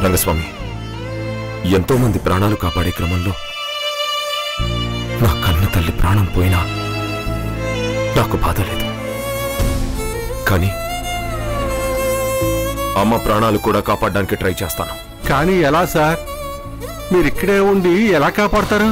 రంగస్వామి ఎంతో మంది ప్రాణాలు కాపాడే క్రమంలో నా కన్న తల్లి ప్రాణం పోయినా నాకు బాధ లేదు కానీ అమ్మ ప్రాణాలు కూడా కాపాడడానికి ట్రై చేస్తాను కానీ ఎలా సార్ మీరు ఇక్కడే ఉండి ఎలా కాపాడతారు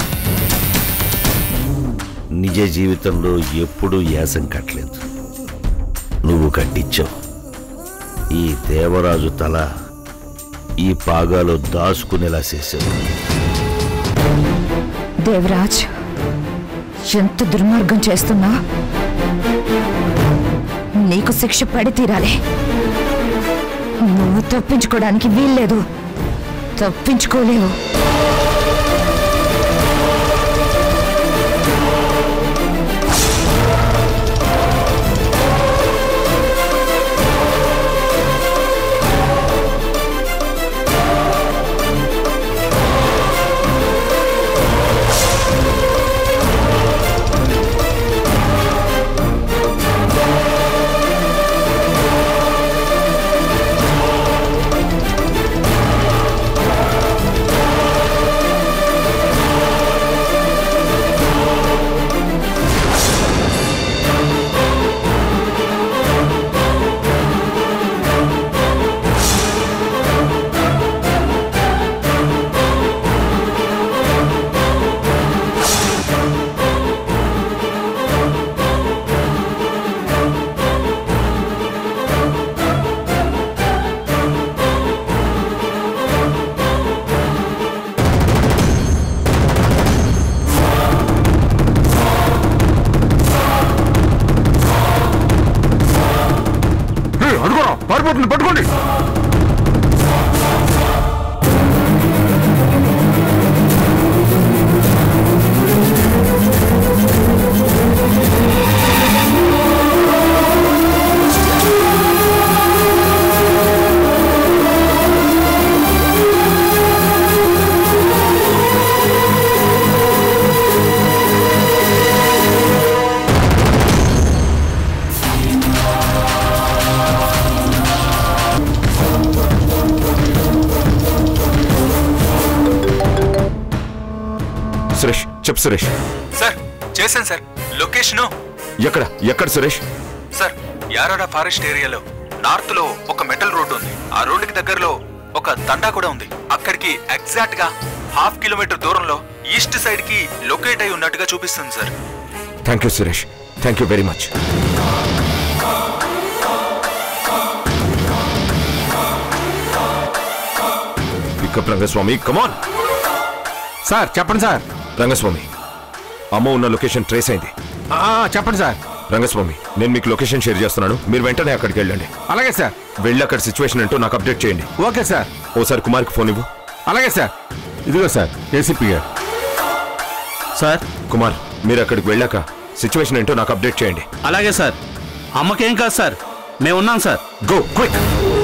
నిజ జీవితంలో ఎప్పుడూ యాసం కట్టలేదు నువ్వు కట్టించావు ఈ దేవరాజు తల ఈ పాగాలో దాచుకునేలా చేసావు దేవరాజ్ ఎంత దుర్మార్గం చేస్తున్నా నీకు శిక్ష పడి తీరాలి నువ్వు తప్పించుకోవడానికి వీల్లేదు తప్పించుకోలేవు అడుగురా పారిపోతుంది పట్టుకోండి సురేష్ చెప్పు సురేష్ సార్ చేశాను సార్ లొకేషను ఎక్కడ ఎక్కడ సురేష్ సార్ యారాడా ఫారెస్ట్ ఏరియాలో నార్త్ లో ఒక మెటల్ రోడ్డు ఉంది ఆ రోడ్డుకి దగ్గరలో ఒక తండా కూడా ఉంది అక్కడికి ఎగ్జాక్ట్ గా హాఫ్ కిలోమీటర్ దూరంలో ఈస్ట్ సైడ్ కి లొకేట్ అయి ఉన్నట్టుగా చూపిస్తుంది sir thank you Suresh thank you very much pickup Rangaswamy come on sir చెప్పండి సార్ రంగస్వామి అమ్మ ఉన్న లొకేషన్ ట్రేస్ అయింది ఆ, చెప్పండి సార్ రంగస్వామి నేను మీకు లొకేషన్ షేర్ చేస్తున్నాను మీరు వెంటనే అక్కడికి వెళ్ళండి అలాగే సార్ వెళ్ళి అక్కడ సిచ్యువేషన్ ఏంటో నాకు అప్డేట్ చేయండి ఓకే సార్ ఓసారి కుమార్కి ఫోన్ ఇవ్వు అలాగే సార్ ఇదిగో సార్ ఏసీపీ గారు సార్ కుమార్ మీరు అక్కడికి వెళ్ళాక సిచ్యువేషన్ ఏంటో నాకు అప్డేట్ చేయండి అలాగే సార్ అమ్మకేం కాదు సార్ మేమున్నాం sir go quick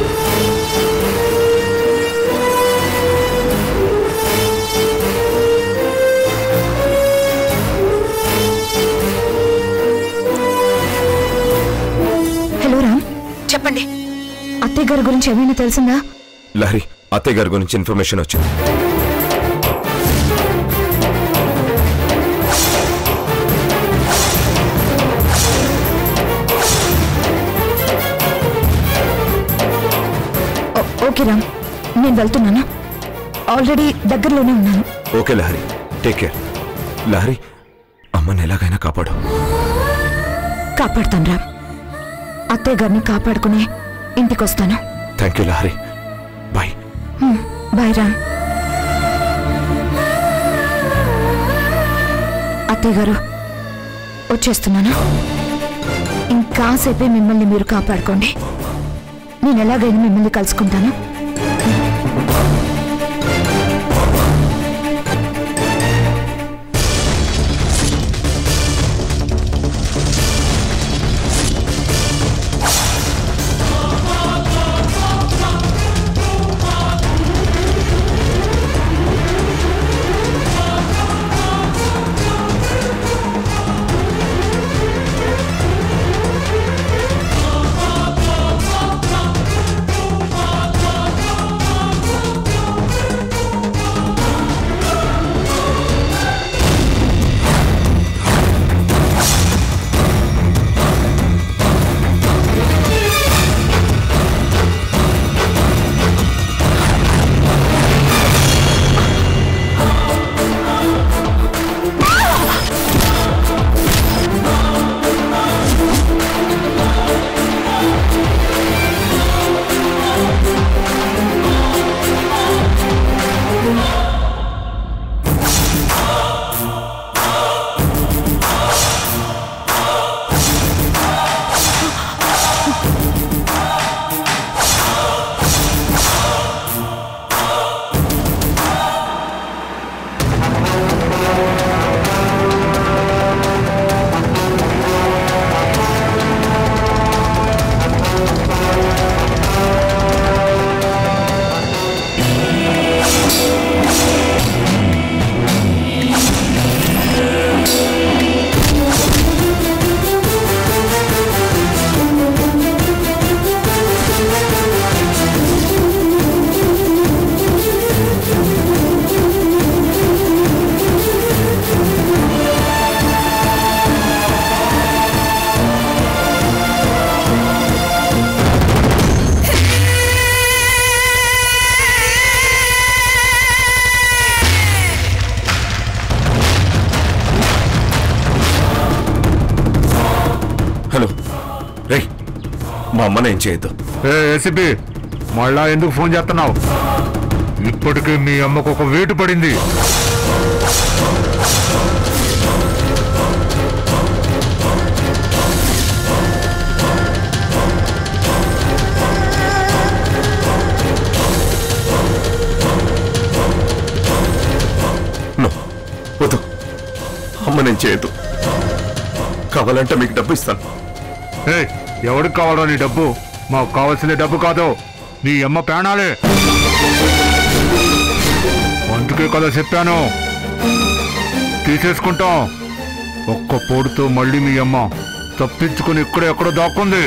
hello Ram చెప్పండి అత్తయ్య గారి గురించి ఏమైనా తెలిసిందా లహరి అత్తయ్య గారి గురించి ఇన్ఫర్మేషన్ వచ్చింది ఓ- ఓకే రామ్ నేను వెళ్తున్నాను ఆల్రెడీ దగ్గరలోనే ఉన్నాను okay Lahari take care Lahari అమ్మని ఎలాగైనా కాపాడు కాపాడుతాను రామ్ అత్తయ్య గారిని కాపాడుకుని ఇంటికి వస్తాను thank you Lahari bye hmm, bye Ram అత్తయ్య గారు వచ్చేస్తున్నాను ఇంకాసేపే మిమ్మల్ని మీరు కాపాడుకోండి నేను ఎలాగైనా మిమ్మల్ని కలుసుకుంటాను మా అమ్మని ఏం చేయొద్దు ఏ ఏసీపీ మళ్ళా ఎందుకు ఫోన్ చేస్తున్నావు ఇప్పటికే మీ అమ్మకు ఒక వేటు పడింది నో వద్దు అమ్మ నేను చేయొద్దు కావాలంటే మీకు డబ్బు ఇస్తాను ఏ ఎవరికి కావాలో నీ డబ్బు మాకు కావాల్సిన డబ్బు కాదు నీ అమ్మ ప్రాణాలే అందుకే కదా చెప్పాను తీసేసుకుంటాం ఒక్క పోడుతో మళ్ళీ మీ అమ్మ తప్పించుకుని ఇక్కడే ఎక్కడో దాక్కుంది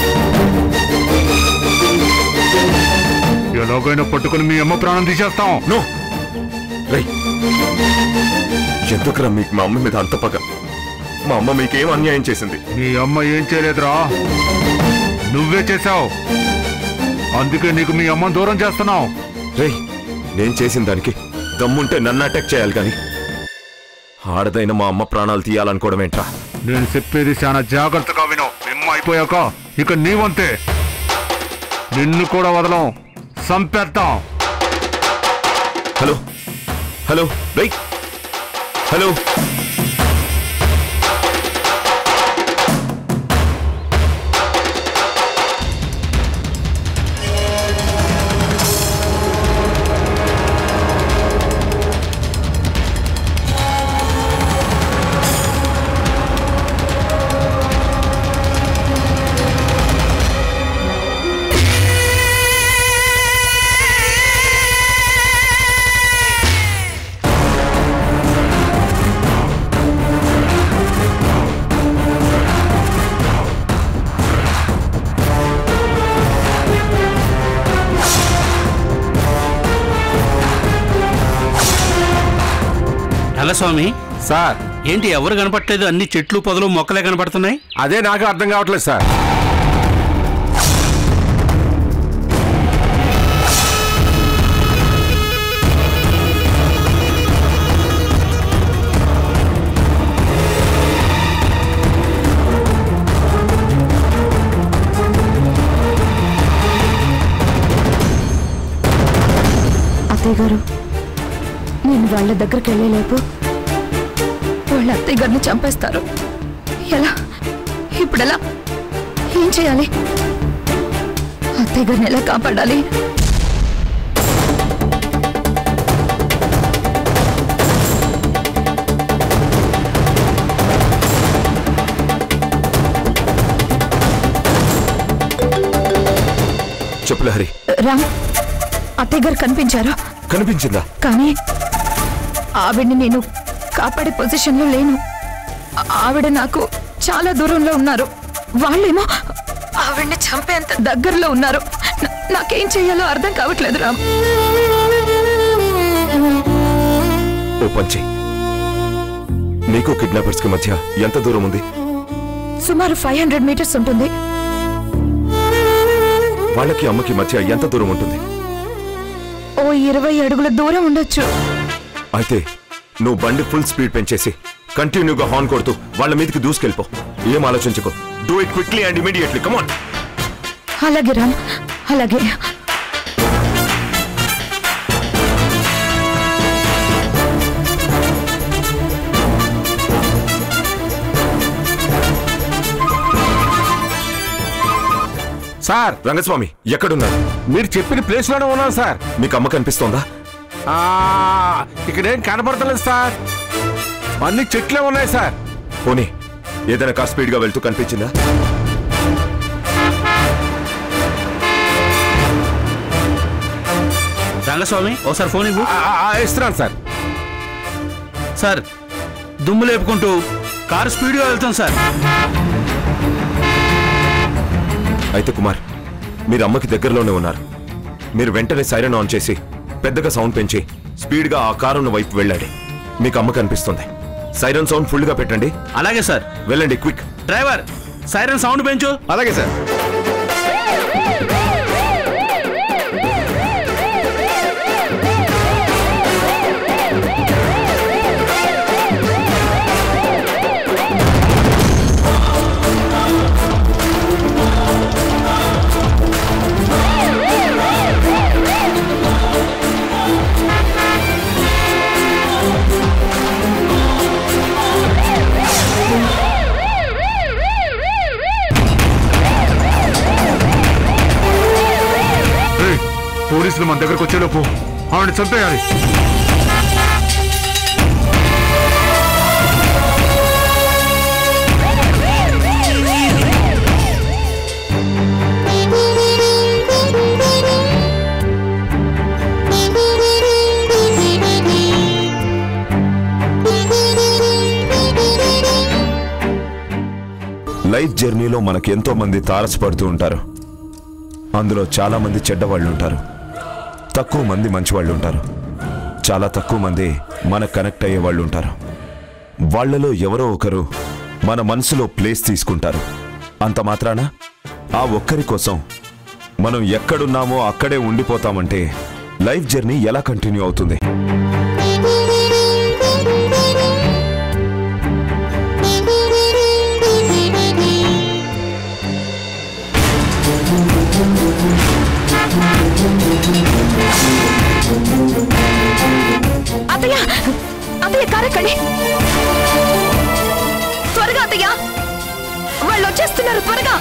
ఎలాగైనా పట్టుకుని మీ అమ్మ ప్రాణం తీసేస్తాం నో రై ఎందుకురా మీకు మా అమ్మ మీద అంత పగ మా అమ్మ మీకేం అన్యాయం చేసింది మీ అమ్మ ఏం చేయలేదురా నువ్వే చేశావు అందుకే నీకు మీ అమ్మని దూరం చేస్తున్నావు రేయ్ నేను చేసిన దానికి దమ్ముంటే నన్ను అటాక్ చేయాలి కానీ ఆడదైన మా అమ్మ ప్రాణాలు తీయాలనుకోవడం ఏంట్రా నేను చెప్పేది చాలా జాగ్రత్తగా విను మిమ్మ అయిపోయాక ఇక నీవంతే నిన్ను కూడా వదలం సంపేద్దాం హలో హలో రై హలో ఎలా స్వామి సార్ ఏంటి ఎవరు కనపట్లేదు అన్ని చెట్లు పొదలు మొక్కలే కనపడుతున్నాయి అదే నాకు అర్థం కావట్లేదు సార్ అత్తయ్య గారు నేను వాళ్ళ దగ్గరికి వెళ్ళలేపు వాళ్ళ అత్తయ్య గారిని చంపేస్తారు ఎలా ఇప్పుడు ఎలా ఏం చేయాలి అత్తయ్య గారిని ఎలా కాపాడాలి చెప్పు లహరి రామ్ అత్తయ్య గారు కనిపించారు కనిపించిందా కానీ ఆవిడ్ని నేను కాపాడే పొజిషన్లో లేను ఆ- ఆవిడ నాకు చాలా దూరంలో ఉన్నారు వాళ్ళేమో ఆవిడ్ని చంపేంత దగ్గరలో ఉన్నారు నా- నాకేం చెయ్యాలో అర్థం కావట్లేదు రామ్ ఓ పంచి నీకు కిడ్నాపర్స్ కి మధ్య ఎంత దూరం ఉంది సుమారు ఫైవ్ హండ్రెడ్ మీటర్స్ ఉంటుంది వాళ్ళకి అమ్మకి మధ్య ఎంత దూరం ఉంటుంది ఓ ఇరవై అడుగుల దూరం ఉండొచ్చు అయితే నువ్వు బండి ఫుల్ స్పీడ్ పెంచేసి కంటిన్యూగా హార్న్ కొడుతూ వాళ్ళ మీదకి దూసుకెళ్ళిపో ఏం ఆలోచించుకో do it quickly and immediately come on అలాగే రామ్ అలాగే సార్ రంగస్వామి ఎక్కడున్నారు మీరు చెప్పిన ప్లేస్ లోనే ఉన్నాను సార్ మీకు అమ్మ కనిపిస్తోందా ఆ, ఇక్కడేం కనపడతలేదు సార్ అన్ని చెట్లే ఉన్నాయి సార్ పోనీ ఏదైనా కార్ స్పీడ్ గా వెళ్తూ కనిపించిందా రంగస్వామి ఒకసారి ఫోన్ ఇవ్వు ఆ, ఆ, ఇస్తున్నాను సార్ సార్ దుమ్ము లేపుకుంటూ కారు స్పీడ్గా వెళ్తాం సార్ అయితే కుమార్ మీరు అమ్మకి దగ్గరలోనే ఉన్నారు మీరు వెంటనే సైరన్ ఆన్ చేసి పెద్దగా సౌండ్ పెంచి స్పీడ్ గా ఆ కారున్న వైపు వెళ్ళండి మీకు అమ్మ కనిపిస్తుంది సైరన్ సౌండ్ ఫుల్ గా పెట్టండి అలాగే సార్ వెళ్ళండి క్విక్ డ్రైవర్ సైరన్ సౌండ్ పెంచు అలాగే సార్ పోలీసులు మన దగ్గరకు వచ్చేలోపు ఆవిడ చంపేయాలి లైఫ్ జర్నీలో మనకు ఎంతో మంది తారసపడుతూ ఉంటారు అందులో చాలా మంది చెడ్డవాళ్ళు ఉంటారు తక్కువ మంది మంచివాళ్ళు ఉంటారు చాలా తక్కువ మంది మనకు కనెక్ట్ అయ్యే వాళ్ళు ఉంటారు వాళ్ళలో ఎవరో ఒకరు మన మనసులో ప్లేస్ తీసుకుంటారు అంత మాత్రాన ఆ ఒక్కరి కోసం మనం ఎక్కడున్నామో అక్కడే ఉండిపోతామంటే లైఫ్ జర్నీ ఎలా కంటిన్యూ అవుతుంది అత్తయ్య అత్తయ్య కారెక్కండి త్వరగా అత్తయ్య వాళ్ళు వచ్చేస్తున్నారు త్వరగా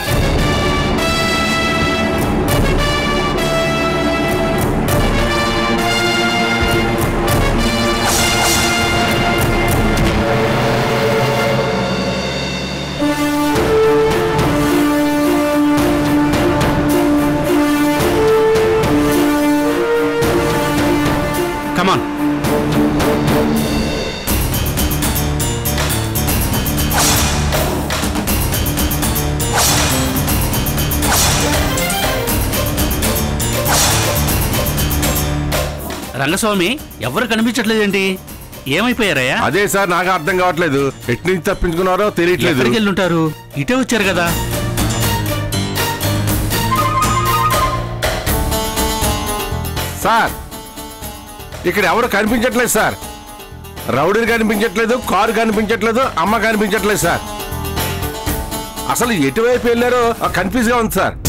కమాన్ రంగస్వామి ఎవరు కనిపించట్లేదేంటి ఏమైపోయారయ్యా అదే సార్ నాకు అర్థం కావట్లేదు ఎటు నుంచి తప్పించుకున్నారో తెలియట్లేదు ఎక్కడికి వెళ్ళుంటారు ఇటే వచ్చారు కదా సార్ ఇక్కడ ఎవరు కనిపించట్లేదు సార్ రౌడీలు కనిపించట్లేదు కారు కనిపించట్లేదు అమ్మ కనిపించట్లేదు సార్ అసలు ఎటువైపు వెళ్ళారో కన్ఫ్యూజ్ గా ఉంది సార్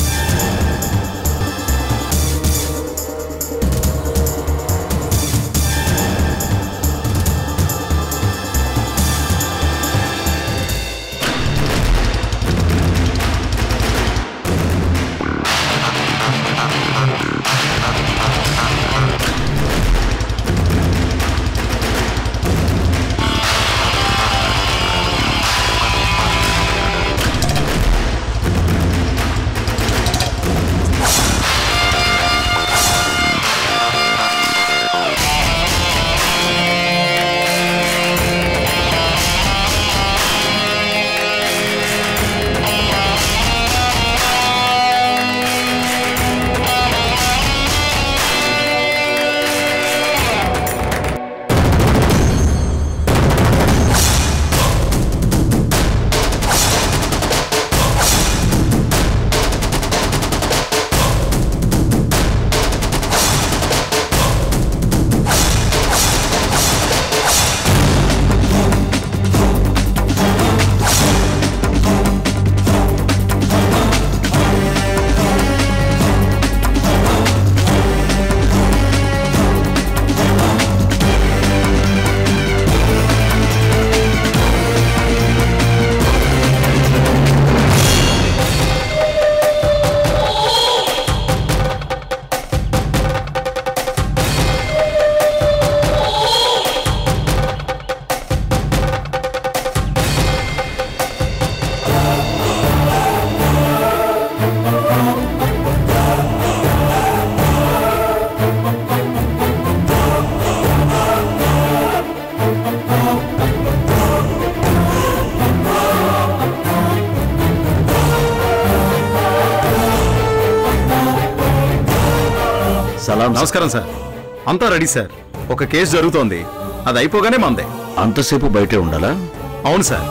సలాం సార్. నమస్కారం సార్ అంతా రెడీ సార్ ఒక కేసు జరుగుతోంది అది అయిపోగానే మందే అంతసేపు బయటే ఉండాలా అవును సార్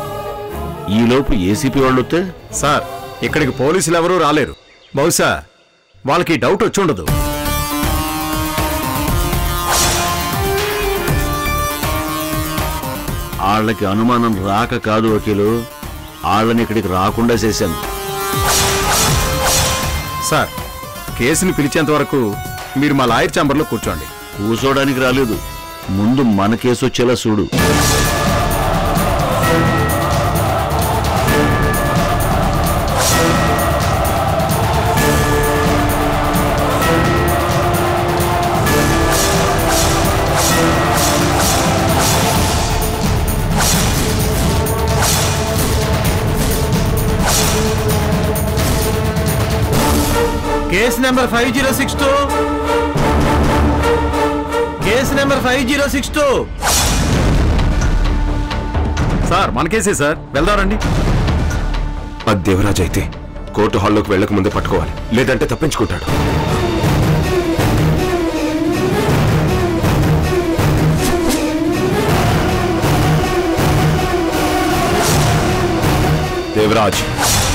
ఈలోపు ఏసీపీ వాళ్ళు వస్తే సార్ ఇక్కడికి పోలీసులు ఎవరూ రాలేరు బహుశా వాళ్ళకి డౌట్ వచ్చి ఉండదు వాళ్ళకి అనుమానం రాక కాదు వకీలు వాళ్ళని ఇక్కడికి రాకుండా చేశాను సార్ కేసుని పిలిచేంత వరకు మీరు మా లాయర్ ఛాంబర్లో కూర్చోండి కూసోడానికి రాలేదు ముందు మన కేసు వచ్చేలా చూడు case number five zero six two case number five zero six two sir మన కేసే సార్ వెళ్దారండి అది దేవరాజ్ అయితే కోర్టు హాల్లోకి వెళ్ళక ముందే పట్టుకోవాలి లేదంటే తప్పించుకుంటాడు దేవరాజ్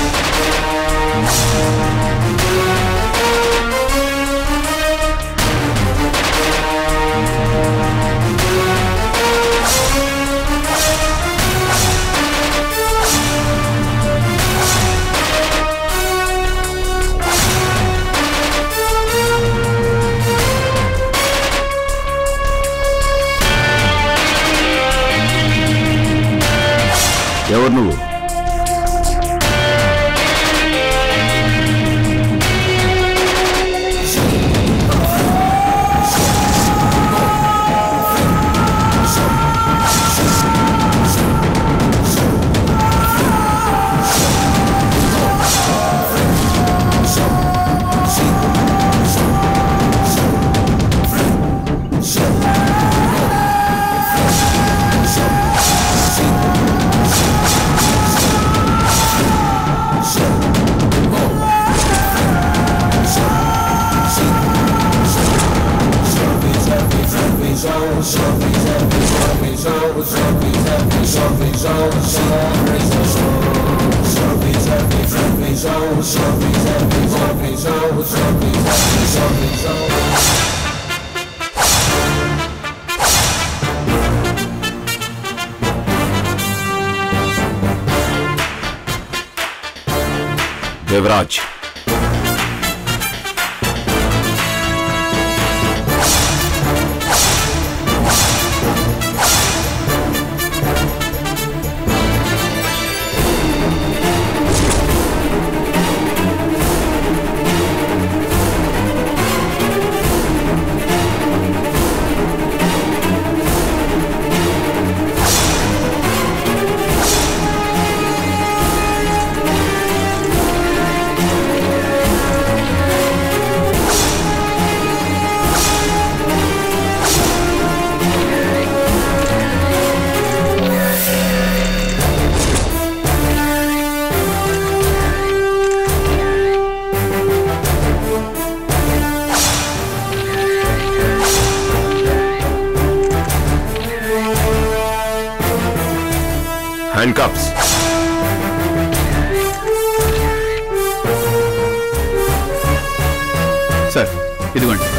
ఎవరు నువ్వు దేవరాజ్ హ్యాండ్ కప్స్ సార్ ఇదిగోండి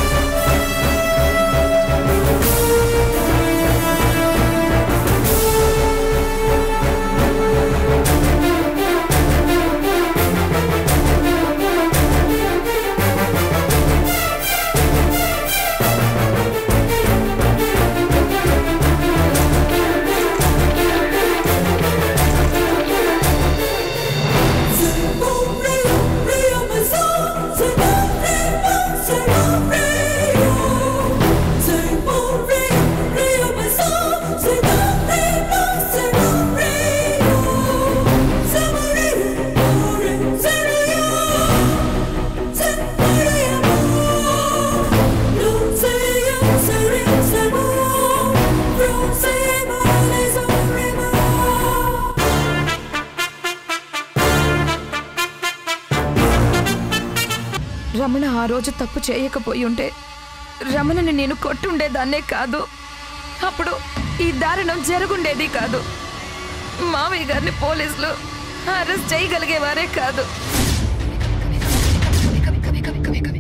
రమణ ఆ రోజు తప్పు చేయకపోయి ఉంటే రమణని నేను కొట్టుండేదాన్నే కాదు అప్పుడు ఈ దారుణం జరుగుండేది కాదు మావయ్య గారిని పోలీసులు అరెస్ట్ చేయగలిగేవారే కాదు